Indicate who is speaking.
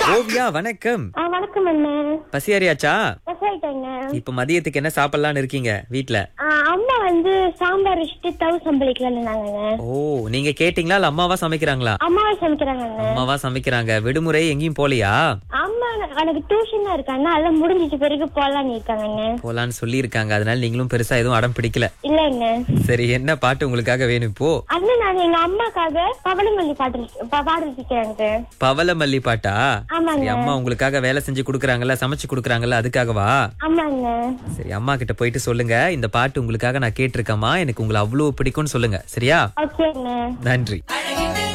Speaker 1: ஓவியா வணக்கம்
Speaker 2: ஆ வணக்கம் அண்ணே
Speaker 1: பசியாரியாச்சா
Speaker 2: விவசாயிட்டேங்க
Speaker 1: இப்ப மதியத்துக்கு என்ன சாப்பிடலாம்னு இருக்கீங்க வீட்ல
Speaker 2: அம்மா வந்து சாம்பார் வச்சுட்டு தவு சம்பளிக்கலாம்னு இருந்தாங்கங்க
Speaker 1: ஓ நீங்க கேட்டீங்களா இல்ல அம்மாவா சமைக்கிறாங்களா
Speaker 2: அம்மாவை சமைக்கிறாங்க
Speaker 1: அம்மாவா சமைக்கிறாங்க விடுமுறை எங்கேயும் போலியா
Speaker 2: அம்மா எனக்கு டியூஷன் இருக்காங்க அதெல்லாம் முடிஞ்சிச்சு பிறகு போலான்னு இருக்காங்கங்க
Speaker 1: போலான்னு சொல்லி இருக்காங்க அதனால நீங்களும் பெருசா எதுவும் அடம் பிடிக்கல
Speaker 2: இல்லைங்க
Speaker 1: சரி என்ன பாட்டு உங்களுக்காக வேணும் இப்போ
Speaker 2: அண்ணன் நான் எங்க அம்மாக்காக பவளமல்லி பாட்டு பா- பாடல் இருக்கிறேங்க
Speaker 1: பவளமல்லி பாட்டா
Speaker 2: ஆமாங்க
Speaker 1: சரி அம்மா உங்களுக்காக வேலை செஞ்சு குடுக்கறாங்கல்ல சமைச்சு குடுக்கறாங்கல்ல அதுக்காகவா
Speaker 2: ஆமாங்க
Speaker 1: சரி அம்மா கிட்ட போயிட்டு சொல்லுங்க இந்த பாட்டு உங்களுக்காக நான் கேட்டிருக்கேம்மா எனக்கு உங்களை அவ்வளவு பிடிக்கும்னு சொல்லுங்க சரியா
Speaker 2: ஓகேங்க
Speaker 1: நன்றி